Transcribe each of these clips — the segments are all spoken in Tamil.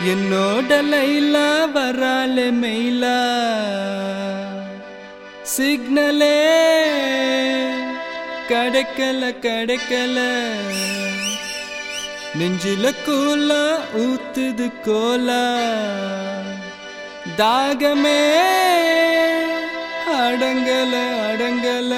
என்னோட லைலா வராலே மெயிலா சிக்னலே கிடைக்கல கிடைக்கல நெஞ்சில கூலா ஊத்துது கோலா தாகமே அடங்கல அடங்கல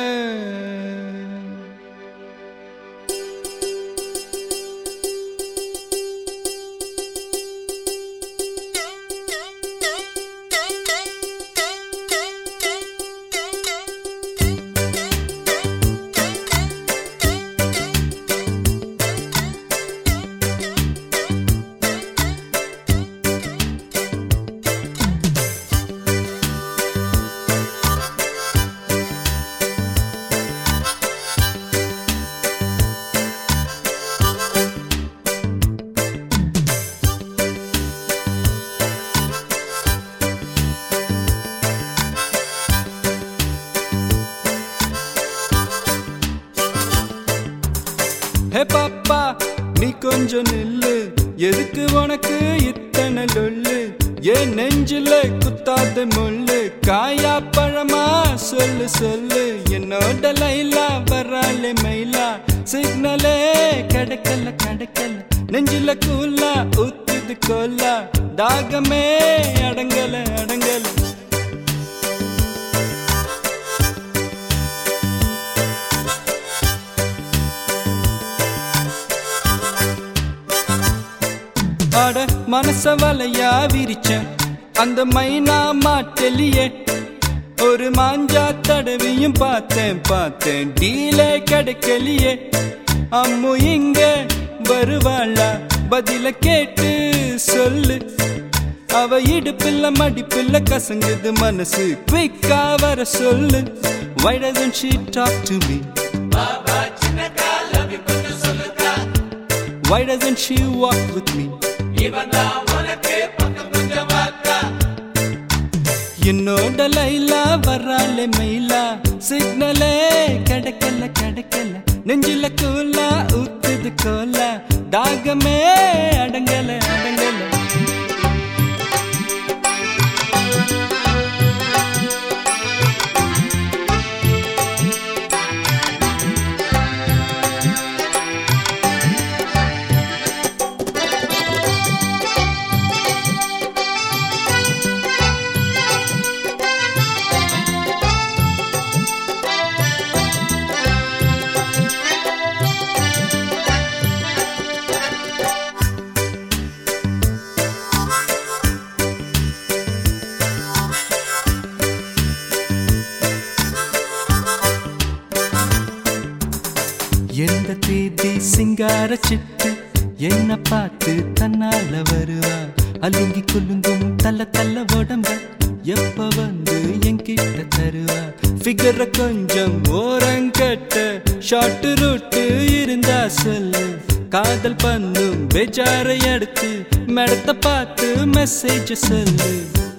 ஹே பாப்பா நீ கொஞ்சம் நில்லு எதுக்கு உனக்கு இத்தனை லொல்லு ஏன் நெஞ்சில குத்தாத முள்ளு காயா பழமா சொல்லு சொல்லு என்னோட லைலா வராலே மயிலா சிக்னலே கிடைக்கல கிடைக்கல நெஞ்சில கூலா ஊத்துது கோலா தாகமே அடங்கல அடங்கல அட மனச வலையா விரிச்சேன் அந்த மைனா மாட்டலியே ஒரு மாஞ்சா தடவியும் பார்த்தேன் பார்த்தேன் டீலே கிடைக்கலையே அம்மு இங்க வருவாளா பதில கேட்டு சொல்லு அவ இடுப்பில்ல மடிப்பில்ல கசங்குது மனசு குவிக்கா வர சொல்லு Why doesn't she talk to me? Why doesn't she walk with me? என்னோட லைலா வராலே மெயிலா சிக்னலே கிடைக்கல கிடைக்கல நெஞ்சில கூலா ஊத்துது கோலா தாகமே அடங்கல அடங்கல எந்த தேதி சிங்கார சிட்டு என்ன பார்த்து தன்னால வருவா அலுங்கி குலுங்கும் தள்ள தள்ள உடம்ப எப்ப வந்து என்கிட்ட தருவா ஃபிகர கொஞ்சம் ஓரங்கட்ட ஷார்ட் ரூட்டு இருந்தா சொல்லு காதல் பண்ணும் பெஜாரை அடுத்து மேடத்தை பார்த்து மெசேஜ் சொல்லு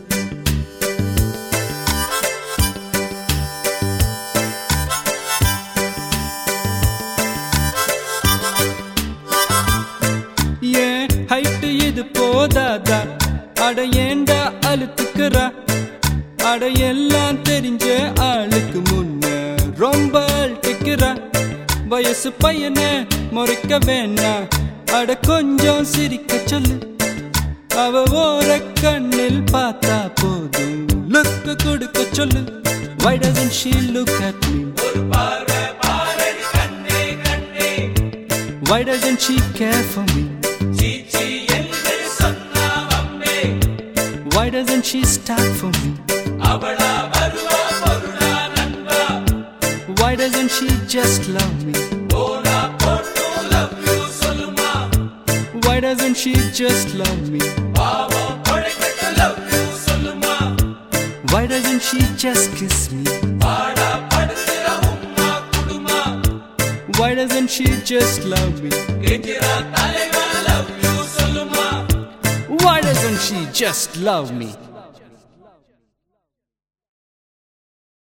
ஏன் ஹைட்டு இது போதாதா அட ஏண்டா அழுத்துக்கிறா அட எல்லாம் தெரிஞ்ச ஆளுக்கு முன்ன ரொம்ப அழட்டிக்கிறா வயசு பையனை முறைக்க வேணாம் அட கொஞ்சம் சிரிக்க சொல்லு அவ ஓர கண்ணில் பார்த்தா போதும் லுக்கு கொடுக்க சொல்லு Why doesn't she look at me? Why doesn't she care for me? Why doesn't she start for me? Why doesn't she just love me? Why doesn't she just love me? Why doesn't she just kiss me? Why doesn't she just love me? Why doesn't she just love me?